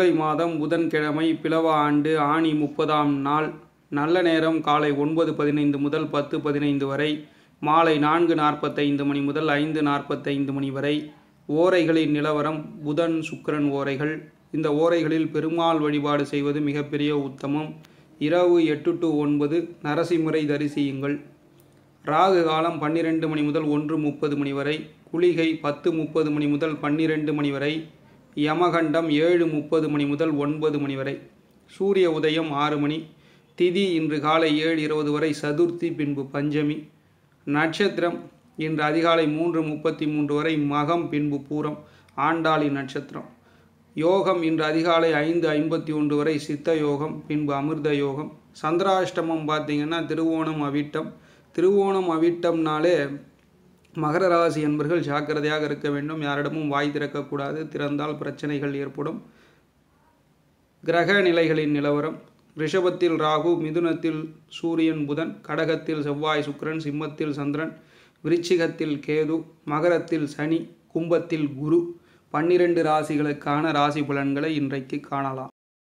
சித்திரை மாதம் புதன்கிழமை பிலவ ஆண்டு ஆணி முப்பதாம் நாள் நல்ல நேரம் காலை ஒன்பது பதினைந்து முதல் பத்து பதினைந்து வரை மாலை நான்கு நாற்பத்தைந்து மணி முதல் ஐந்து நாற்பத்தைந்து மணி வரை ஓரைகளின் நிலவரம் புதன் சுக்கிரன் ஓரைகள் இந்த ஓரைகளில் பெருமாள் வழிபாடு செய்வது மிகப்பெரிய உத்தமம் இரவு எட்டு டு ஒன்பது நரசிம்மரை தரிசியுங்கள் ராகு காலம் பன்னிரெண்டு மணி முதல் ஒன்று முப்பது மணி வரை குளிகை பத்து முப்பது மணி முதல் பன்னிரெண்டு மணி வரை யமகண்டம் ஏழு முப்பது மணி முதல் ஒன்பது மணி வரை சூரிய உதயம் ஆறு மணி திதி இன்று காலை ஏழு இருபது வரை சதுர்த்தி பின்பு பஞ்சமி நட்சத்திரம் இன்று அதிகாலை மூன்று முப்பத்தி மூன்று வரை மகம் பின்பு பூரம் ஆண்டாளி நட்சத்திரம் யோகம் இன்று அதிகாலை ஐந்து ஐம்பத்தி ஒன்று வரை சித்த யோகம் பின்பு அமிர்த யோகம் சந்திராஷ்டமம் பார்த்தீங்கன்னா திருவோணம் அவிட்டம் திருவோணம் அவிட்டம்னாலே மகர ராசி என்பர்கள் ஜாக்கிரதையாக இருக்க வேண்டும் யாரிடமும் வாய் திறக்கக்கூடாது திறந்தால் பிரச்சனைகள் ஏற்படும் கிரக நிலைகளின் நிலவரம் ரிஷபத்தில் ராகு மிதுனத்தில் சூரியன் புதன் கடகத்தில் செவ்வாய் சுக்கிரன் சிம்மத்தில் சந்திரன் விருச்சிகத்தில் கேது மகரத்தில் சனி கும்பத்தில் குரு பன்னிரண்டு ராசிகளுக்கான ராசி பலன்களை இன்றைக்கு காணலாம்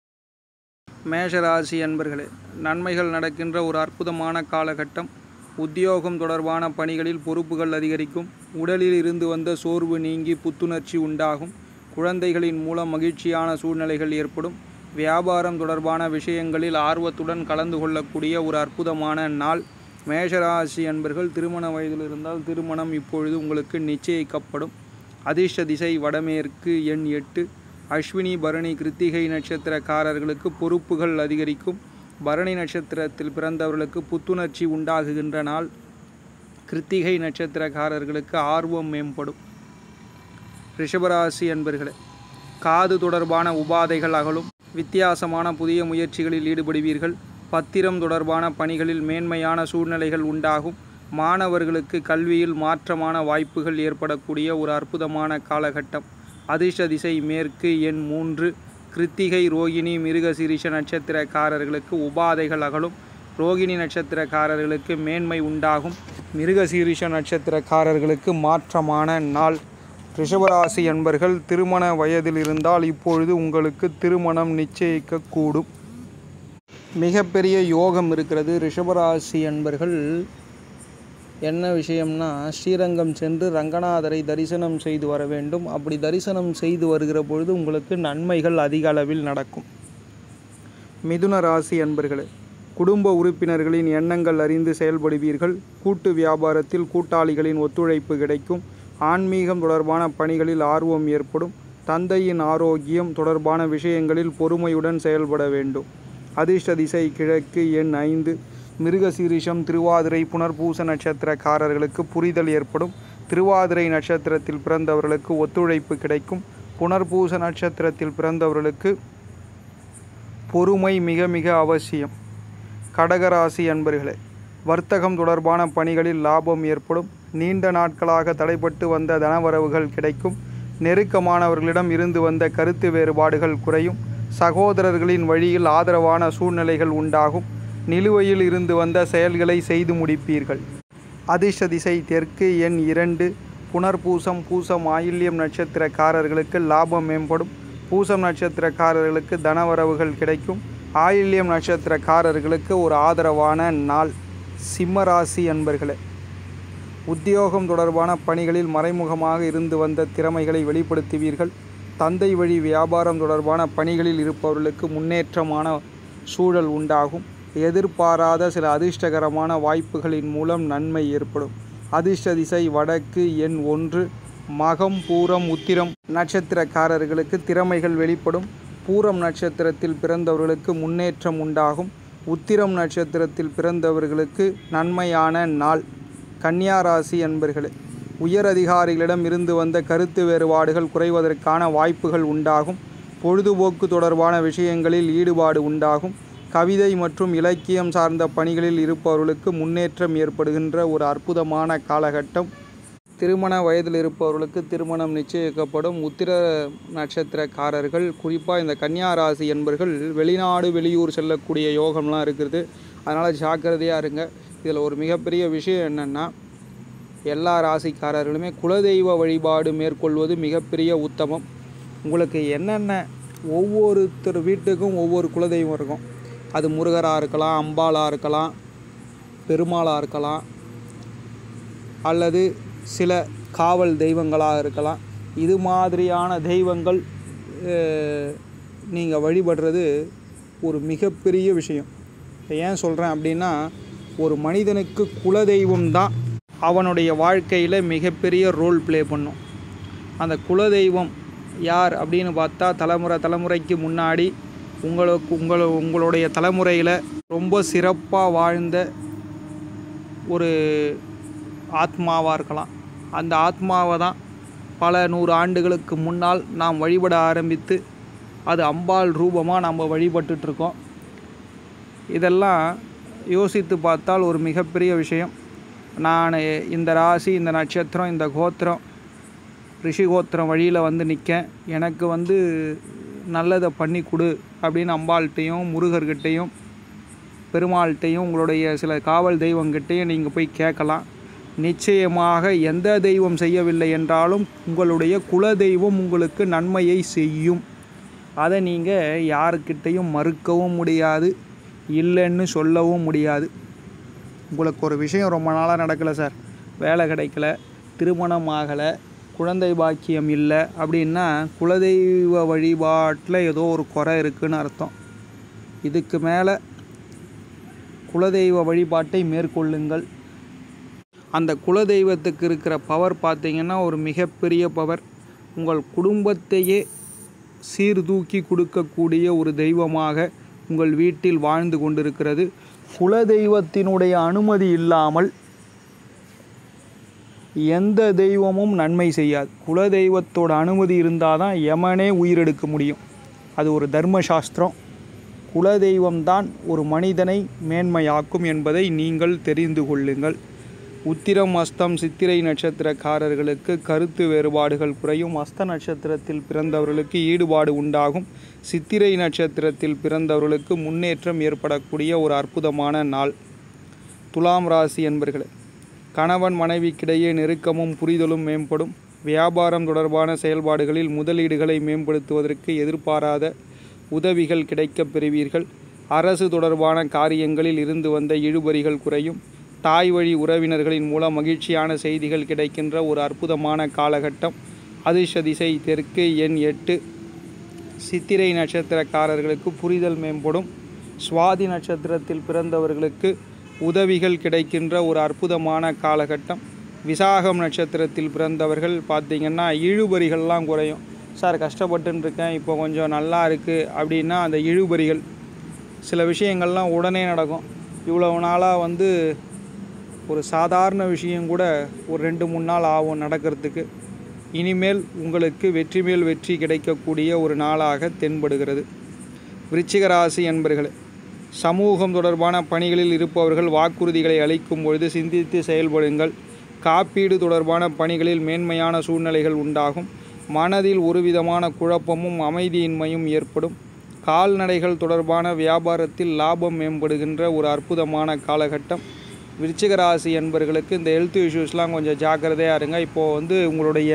மேஷ ராசி என்பர்களே நன்மைகள் நடக்கின்ற ஒரு அற்புதமான காலகட்டம் உத்தியோகம் தொடர்பான பணிகளில் பொறுப்புகள் அதிகரிக்கும் உடலில் இருந்து வந்த சோர்வு நீங்கி புத்துணர்ச்சி உண்டாகும் குழந்தைகளின் மூலம் மகிழ்ச்சியான சூழ்நிலைகள் ஏற்படும் வியாபாரம் தொடர்பான விஷயங்களில் ஆர்வத்துடன் கலந்து கொள்ளக்கூடிய ஒரு அற்புதமான நாள் மேஷராசி அன்பர்கள் திருமண வயதில் இருந்தால் திருமணம் இப்பொழுது உங்களுக்கு நிச்சயிக்கப்படும் அதிர்ஷ்ட திசை வடமேற்கு எண் எட்டு அஸ்வினி பரணி கிருத்திகை நட்சத்திரக்காரர்களுக்கு பொறுப்புகள் அதிகரிக்கும் பரணி நட்சத்திரத்தில் பிறந்தவர்களுக்கு புத்துணர்ச்சி உண்டாகுகின்ற நாள் கிருத்திகை நட்சத்திரக்காரர்களுக்கு ஆர்வம் மேம்படும் ரிஷபராசி என்பர்களே காது தொடர்பான உபாதைகள் அகலும் வித்தியாசமான புதிய முயற்சிகளில் ஈடுபடுவீர்கள் பத்திரம் தொடர்பான பணிகளில் மேன்மையான சூழ்நிலைகள் உண்டாகும் மாணவர்களுக்கு கல்வியில் மாற்றமான வாய்ப்புகள் ஏற்படக்கூடிய ஒரு அற்புதமான காலகட்டம் அதிர்ஷ்ட திசை மேற்கு எண் மூன்று கிருத்திகை ரோகிணி மிருகசீரிஷ நட்சத்திரக்காரர்களுக்கு உபாதைகள் அகலும் ரோகிணி நட்சத்திரக்காரர்களுக்கு மேன்மை உண்டாகும் மிருகசீரிஷ நட்சத்திரக்காரர்களுக்கு மாற்றமான நாள் ரிஷபராசி என்பர்கள் திருமண வயதில் இருந்தால் இப்பொழுது உங்களுக்கு திருமணம் நிச்சயிக்கக்கூடும் மிகப்பெரிய யோகம் இருக்கிறது ரிஷபராசி என்பர்கள் என்ன விஷயம்னா ஸ்ரீரங்கம் சென்று ரங்கநாதரை தரிசனம் செய்து வர வேண்டும் அப்படி தரிசனம் செய்து வருகிற பொழுது உங்களுக்கு நன்மைகள் அதிக அளவில் நடக்கும் மிதுன ராசி அன்பர்களே குடும்ப உறுப்பினர்களின் எண்ணங்கள் அறிந்து செயல்படுவீர்கள் கூட்டு வியாபாரத்தில் கூட்டாளிகளின் ஒத்துழைப்பு கிடைக்கும் ஆன்மீகம் தொடர்பான பணிகளில் ஆர்வம் ஏற்படும் தந்தையின் ஆரோக்கியம் தொடர்பான விஷயங்களில் பொறுமையுடன் செயல்பட வேண்டும் அதிர்ஷ்ட திசை கிழக்கு எண் ஐந்து மிருகசீரிஷம் திருவாதிரை புனர்பூச நட்சத்திரக்காரர்களுக்கு புரிதல் ஏற்படும் திருவாதிரை நட்சத்திரத்தில் பிறந்தவர்களுக்கு ஒத்துழைப்பு கிடைக்கும் புனர்பூச நட்சத்திரத்தில் பிறந்தவர்களுக்கு பொறுமை மிக மிக அவசியம் கடகராசி அன்பர்களே வர்த்தகம் தொடர்பான பணிகளில் லாபம் ஏற்படும் நீண்ட நாட்களாக தடைப்பட்டு வந்த தனவரவுகள் கிடைக்கும் நெருக்கமானவர்களிடம் இருந்து வந்த கருத்து வேறுபாடுகள் குறையும் சகோதரர்களின் வழியில் ஆதரவான சூழ்நிலைகள் உண்டாகும் நிலுவையில் இருந்து வந்த செயல்களை செய்து முடிப்பீர்கள் அதிர்ஷ்ட திசை தெற்கு எண் இரண்டு புனர்பூசம் பூசம் ஆயில்யம் நட்சத்திரக்காரர்களுக்கு லாபம் மேம்படும் பூசம் நட்சத்திரக்காரர்களுக்கு தனவரவுகள் கிடைக்கும் ஆயில்யம் நட்சத்திரக்காரர்களுக்கு ஒரு ஆதரவான நாள் சிம்மராசி அன்பர்களே உத்தியோகம் தொடர்பான பணிகளில் மறைமுகமாக இருந்து வந்த திறமைகளை வெளிப்படுத்துவீர்கள் தந்தை வழி வியாபாரம் தொடர்பான பணிகளில் இருப்பவர்களுக்கு முன்னேற்றமான சூழல் உண்டாகும் எதிர்பாராத சில அதிர்ஷ்டகரமான வாய்ப்புகளின் மூலம் நன்மை ஏற்படும் அதிர்ஷ்ட திசை வடக்கு எண் ஒன்று மகம் பூரம் உத்திரம் நட்சத்திரக்காரர்களுக்கு திறமைகள் வெளிப்படும் பூரம் நட்சத்திரத்தில் பிறந்தவர்களுக்கு முன்னேற்றம் உண்டாகும் உத்திரம் நட்சத்திரத்தில் பிறந்தவர்களுக்கு நன்மையான நாள் கன்னியாராசி என்பர்களே உயர் அதிகாரிகளிடம் இருந்து வந்த கருத்து வேறுபாடுகள் குறைவதற்கான வாய்ப்புகள் உண்டாகும் பொழுதுபோக்கு தொடர்பான விஷயங்களில் ஈடுபாடு உண்டாகும் கவிதை மற்றும் இலக்கியம் சார்ந்த பணிகளில் இருப்பவர்களுக்கு முன்னேற்றம் ஏற்படுகின்ற ஒரு அற்புதமான காலகட்டம் திருமண வயதில் இருப்பவர்களுக்கு திருமணம் நிச்சயிக்கப்படும் உத்திர நட்சத்திரக்காரர்கள் குறிப்பாக இந்த கன்னியா ராசி என்பர்கள் வெளிநாடு வெளியூர் செல்லக்கூடிய யோகம்லாம் இருக்குது அதனால் ஜாக்கிரதையாக இருங்க இதில் ஒரு மிகப்பெரிய விஷயம் என்னென்னா எல்லா ராசிக்காரர்களுமே குலதெய்வ வழிபாடு மேற்கொள்வது மிகப்பெரிய உத்தமம் உங்களுக்கு என்னென்ன ஒவ்வொருத்தர் வீட்டுக்கும் ஒவ்வொரு குலதெய்வம் இருக்கும் அது முருகராக இருக்கலாம் அம்பாளாக இருக்கலாம் பெருமாளாக இருக்கலாம் அல்லது சில காவல் தெய்வங்களாக இருக்கலாம் இது மாதிரியான தெய்வங்கள் நீங்கள் வழிபடுறது ஒரு மிகப்பெரிய விஷயம் இப்போ ஏன் சொல்கிறேன் அப்படின்னா ஒரு மனிதனுக்கு குலதெய்வம் தான் அவனுடைய வாழ்க்கையில் மிகப்பெரிய ரோல் ப்ளே பண்ணும் அந்த குலதெய்வம் யார் அப்படின்னு பார்த்தா தலைமுறை தலைமுறைக்கு முன்னாடி உங்களுக்கு உங்கள உங்களுடைய தலைமுறையில் ரொம்ப சிறப்பாக வாழ்ந்த ஒரு ஆத்மாவாக இருக்கலாம் அந்த ஆத்மாவை தான் பல நூறு ஆண்டுகளுக்கு முன்னால் நாம் வழிபட ஆரம்பித்து அது அம்பாள் ரூபமாக நம்ம வழிபட்டுட்ருக்கோம் இதெல்லாம் யோசித்து பார்த்தால் ஒரு மிகப்பெரிய விஷயம் நான் இந்த ராசி இந்த நட்சத்திரம் இந்த கோத்திரம் ரிஷி கோத்திரம் வழியில் வந்து நிற்கேன் எனக்கு வந்து நல்லதை பண்ணி கொடு அப்படின்னு அம்பாள்கிட்டையும் முருகர்கிட்டையும் பெருமாள்கிட்டையும் உங்களுடைய சில காவல் தெய்வங்கிட்டையும் நீங்கள் போய் கேட்கலாம் நிச்சயமாக எந்த தெய்வம் செய்யவில்லை என்றாலும் உங்களுடைய குல தெய்வம் உங்களுக்கு நன்மையை செய்யும் அதை நீங்கள் யாருக்கிட்டையும் மறுக்கவும் முடியாது இல்லைன்னு சொல்லவும் முடியாது உங்களுக்கு ஒரு விஷயம் ரொம்ப நாளாக நடக்கலை சார் வேலை கிடைக்கல திருமணம் ஆகலை குழந்தை பாக்கியம் இல்லை அப்படின்னா குலதெய்வ வழிபாட்டில் ஏதோ ஒரு குறை இருக்குன்னு அர்த்தம் இதுக்கு மேலே குலதெய்வ வழிபாட்டை மேற்கொள்ளுங்கள் அந்த குலதெய்வத்துக்கு இருக்கிற பவர் பார்த்தீங்கன்னா ஒரு மிகப்பெரிய பவர் உங்கள் குடும்பத்தையே சீர்தூக்கி கொடுக்கக்கூடிய ஒரு தெய்வமாக உங்கள் வீட்டில் வாழ்ந்து கொண்டிருக்கிறது குலதெய்வத்தினுடைய அனுமதி இல்லாமல் எந்த தெய்வமும் நன்மை செய்யாது குலதெய்வத்தோட அனுமதி இருந்தால் தான் யமனே உயிரெடுக்க முடியும் அது ஒரு தர்ம சாஸ்திரம் குலதெய்வம்தான் ஒரு மனிதனை மேன்மையாக்கும் என்பதை நீங்கள் தெரிந்து கொள்ளுங்கள் உத்திரம் அஸ்தம் சித்திரை நட்சத்திரக்காரர்களுக்கு கருத்து வேறுபாடுகள் குறையும் அஸ்த நட்சத்திரத்தில் பிறந்தவர்களுக்கு ஈடுபாடு உண்டாகும் சித்திரை நட்சத்திரத்தில் பிறந்தவர்களுக்கு முன்னேற்றம் ஏற்படக்கூடிய ஒரு அற்புதமான நாள் துலாம் ராசி என்பர்களே கணவன் மனைவிக்கிடையே நெருக்கமும் புரிதலும் மேம்படும் வியாபாரம் தொடர்பான செயல்பாடுகளில் முதலீடுகளை மேம்படுத்துவதற்கு எதிர்பாராத உதவிகள் கிடைக்கப் பெறுவீர்கள் அரசு தொடர்பான காரியங்களில் இருந்து வந்த இழுபறிகள் குறையும் தாய் வழி உறவினர்களின் மூலம் மகிழ்ச்சியான செய்திகள் கிடைக்கின்ற ஒரு அற்புதமான காலகட்டம் அதிர்ஷ்ட திசை தெற்கு எண் எட்டு சித்திரை நட்சத்திரக்காரர்களுக்கு புரிதல் மேம்படும் சுவாதி நட்சத்திரத்தில் பிறந்தவர்களுக்கு உதவிகள் கிடைக்கின்ற ஒரு அற்புதமான காலகட்டம் விசாகம் நட்சத்திரத்தில் பிறந்தவர்கள் பார்த்திங்கன்னா இழுபறிகள்லாம் குறையும் சார் கஷ்டப்பட்டுன்னு இருக்கேன் இப்போ கொஞ்சம் நல்லா இருக்குது அப்படின்னா அந்த இழுபறிகள் சில விஷயங்கள்லாம் உடனே நடக்கும் இவ்வளவு நாளாக வந்து ஒரு சாதாரண விஷயம் கூட ஒரு ரெண்டு மூணு நாள் ஆகும் நடக்கிறதுக்கு இனிமேல் உங்களுக்கு வெற்றி மேல் வெற்றி கிடைக்கக்கூடிய ஒரு நாளாக தென்படுகிறது விருச்சிக ராசி என்பர்களே சமூகம் தொடர்பான பணிகளில் இருப்பவர்கள் வாக்குறுதிகளை அளிக்கும் பொழுது சிந்தித்து செயல்படுங்கள் காப்பீடு தொடர்பான பணிகளில் மேன்மையான சூழ்நிலைகள் உண்டாகும் மனதில் ஒருவிதமான குழப்பமும் அமைதியின்மையும் ஏற்படும் கால்நடைகள் தொடர்பான வியாபாரத்தில் லாபம் மேம்படுகின்ற ஒரு அற்புதமான காலகட்டம் விருச்சிக ராசி என்பர்களுக்கு இந்த ஹெல்த் இஷ்யூஸ்லாம் கொஞ்சம் ஜாக்கிரதையாக இருங்க இப்போது வந்து உங்களுடைய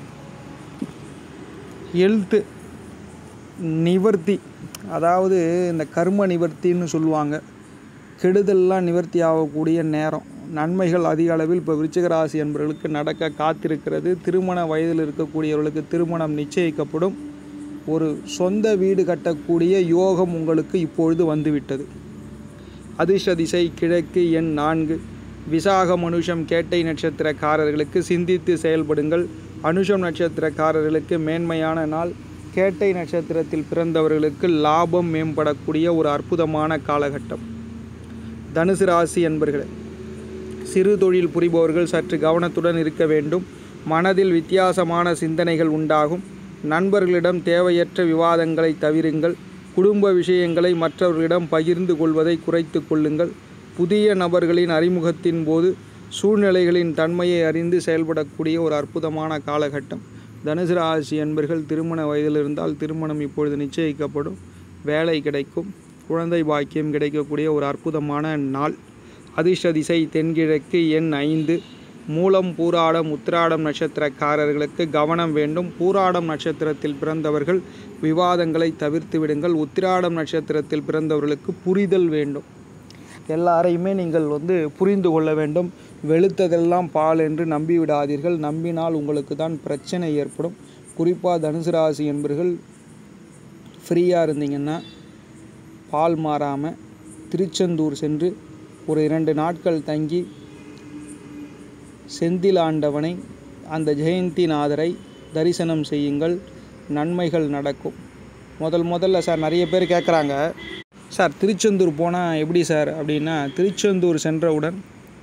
ஹெல்த்து நிவர்த்தி அதாவது இந்த கர்ம நிவர்த்தின்னு சொல்லுவாங்க கெடுதல்லாம் நிவர்த்தி ஆகக்கூடிய நேரம் நன்மைகள் அதிக அளவில் இப்போ விருச்சிக ராசி என்பவர்களுக்கு நடக்க காத்திருக்கிறது திருமண வயதில் இருக்கக்கூடியவர்களுக்கு திருமணம் நிச்சயிக்கப்படும் ஒரு சொந்த வீடு கட்டக்கூடிய யோகம் உங்களுக்கு இப்பொழுது வந்துவிட்டது அதிர்ஷ்ட திசை கிழக்கு எண் நான்கு விசாகம் அனுஷம் கேட்டை நட்சத்திரக்காரர்களுக்கு சிந்தித்து செயல்படுங்கள் அனுஷம் நட்சத்திரக்காரர்களுக்கு மேன்மையான நாள் கேட்டை நட்சத்திரத்தில் பிறந்தவர்களுக்கு லாபம் மேம்படக்கூடிய ஒரு அற்புதமான காலகட்டம் தனுசு ராசி என்பர்களே சிறு தொழில் புரிபவர்கள் சற்று கவனத்துடன் இருக்க வேண்டும் மனதில் வித்தியாசமான சிந்தனைகள் உண்டாகும் நண்பர்களிடம் தேவையற்ற விவாதங்களை தவிருங்கள் குடும்ப விஷயங்களை மற்றவர்களிடம் பகிர்ந்து கொள்வதை குறைத்து கொள்ளுங்கள் புதிய நபர்களின் அறிமுகத்தின் போது சூழ்நிலைகளின் தன்மையை அறிந்து செயல்படக்கூடிய ஒரு அற்புதமான காலகட்டம் தனுசு ராசி என்பர்கள் திருமண வயதில் இருந்தால் திருமணம் இப்பொழுது நிச்சயிக்கப்படும் வேலை கிடைக்கும் குழந்தை பாக்கியம் கிடைக்கக்கூடிய ஒரு அற்புதமான நாள் அதிர்ஷ்ட திசை தென்கிழக்கு எண் ஐந்து மூலம் பூராடம் உத்திராடம் நட்சத்திரக்காரர்களுக்கு கவனம் வேண்டும் பூராடம் நட்சத்திரத்தில் பிறந்தவர்கள் விவாதங்களை தவிர்த்து விடுங்கள் உத்திராடம் நட்சத்திரத்தில் பிறந்தவர்களுக்கு புரிதல் வேண்டும் எல்லாரையுமே நீங்கள் வந்து புரிந்து கொள்ள வேண்டும் வெளுத்ததெல்லாம் பால் என்று நம்பி விடாதீர்கள் நம்பினால் உங்களுக்கு தான் பிரச்சனை ஏற்படும் குறிப்பாக தனுசு ராசி என்பர்கள் ஃப்ரீயாக இருந்தீங்கன்னா பால் மாறாமல் திருச்செந்தூர் சென்று ஒரு இரண்டு நாட்கள் தங்கி செந்தில் ஆண்டவனை அந்த ஜெயந்திநாதரை தரிசனம் செய்யுங்கள் நன்மைகள் நடக்கும் முதல் முதல்ல சார் நிறைய பேர் கேட்குறாங்க சார் திருச்செந்தூர் போனால் எப்படி சார் அப்படின்னா திருச்செந்தூர் சென்றவுடன்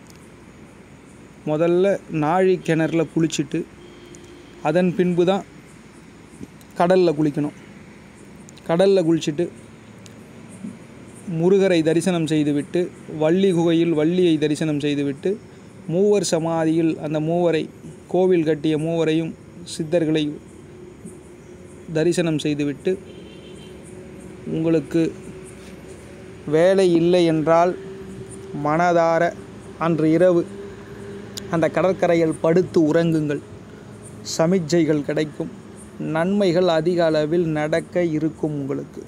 முதல்ல நாழி கிணறுல குளிச்சுட்டு அதன் பின்பு தான் கடலில் குளிக்கணும் கடலில் குளிச்சுட்டு முருகரை தரிசனம் செய்துவிட்டு வள்ளி குகையில் வள்ளியை தரிசனம் செய்துவிட்டு மூவர் சமாதியில் அந்த மூவரை கோவில் கட்டிய மூவரையும் சித்தர்களை தரிசனம் செய்துவிட்டு உங்களுக்கு வேலை இல்லை என்றால் மனதார அன்று இரவு அந்த கடற்கரையில் படுத்து உறங்குங்கள் சமிச்சைகள் கிடைக்கும் நன்மைகள் அதிக அளவில் நடக்க இருக்கும் உங்களுக்கு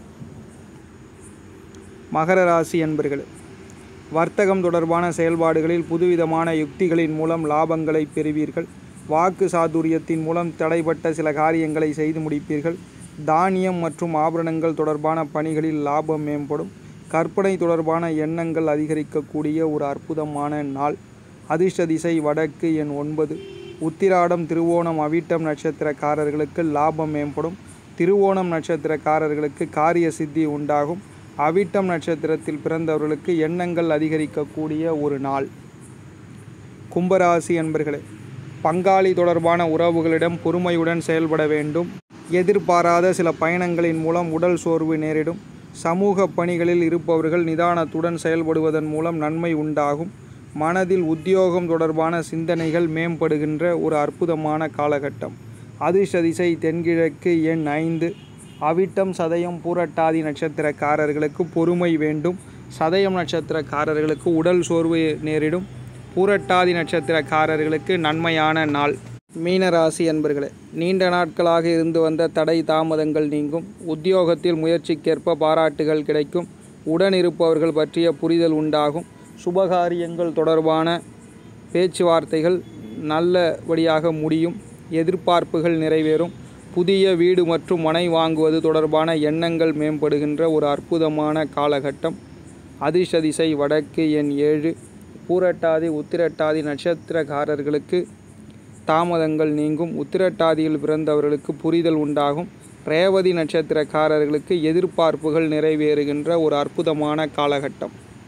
மகர ராசி என்பர்களே வர்த்தகம் தொடர்பான செயல்பாடுகளில் புதுவிதமான யுக்திகளின் மூலம் லாபங்களை பெறுவீர்கள் வாக்கு சாதுரியத்தின் மூலம் தடைப்பட்ட சில காரியங்களை செய்து முடிப்பீர்கள் தானியம் மற்றும் ஆபரணங்கள் தொடர்பான பணிகளில் லாபம் மேம்படும் கற்பனை தொடர்பான எண்ணங்கள் அதிகரிக்கக்கூடிய ஒரு அற்புதமான நாள் அதிர்ஷ்ட திசை வடக்கு எண் ஒன்பது உத்திராடம் திருவோணம் அவிட்டம் நட்சத்திரக்காரர்களுக்கு லாபம் மேம்படும் திருவோணம் நட்சத்திரக்காரர்களுக்கு காரிய சித்தி உண்டாகும் அவிட்டம் நட்சத்திரத்தில் பிறந்தவர்களுக்கு எண்ணங்கள் அதிகரிக்கக்கூடிய ஒரு நாள் கும்பராசி என்பர்களே பங்காளி தொடர்பான உறவுகளிடம் பொறுமையுடன் செயல்பட வேண்டும் எதிர்பாராத சில பயணங்களின் மூலம் உடல் சோர்வு நேரிடும் சமூக பணிகளில் இருப்பவர்கள் நிதானத்துடன் செயல்படுவதன் மூலம் நன்மை உண்டாகும் மனதில் உத்தியோகம் தொடர்பான சிந்தனைகள் மேம்படுகின்ற ஒரு அற்புதமான காலகட்டம் அதிர்ஷ்ட திசை தென்கிழக்கு எண் ஐந்து அவிட்டம் சதயம் பூரட்டாதி நட்சத்திரக்காரர்களுக்கு பொறுமை வேண்டும் சதயம் நட்சத்திரக்காரர்களுக்கு உடல் சோர்வு நேரிடும் பூரட்டாதி நட்சத்திரக்காரர்களுக்கு நன்மையான நாள் மீனராசி என்பர்களே நீண்ட நாட்களாக இருந்து வந்த தடை தாமதங்கள் நீங்கும் உத்தியோகத்தில் முயற்சிக்கேற்ப பாராட்டுகள் கிடைக்கும் உடன் இருப்பவர்கள் பற்றிய புரிதல் உண்டாகும் சுபகாரியங்கள் தொடர்பான பேச்சுவார்த்தைகள் நல்லபடியாக முடியும் எதிர்பார்ப்புகள் நிறைவேறும் புதிய வீடு மற்றும் மனை வாங்குவது தொடர்பான எண்ணங்கள் மேம்படுகின்ற ஒரு அற்புதமான காலகட்டம் அதிர்ஷ்ட திசை வடக்கு எண் ஏழு பூரட்டாதி உத்திரட்டாதி நட்சத்திரக்காரர்களுக்கு தாமதங்கள் நீங்கும் உத்திரட்டாதியில் பிறந்தவர்களுக்கு புரிதல் உண்டாகும் ரேவதி நட்சத்திரக்காரர்களுக்கு எதிர்பார்ப்புகள் நிறைவேறுகின்ற ஒரு அற்புதமான காலகட்டம்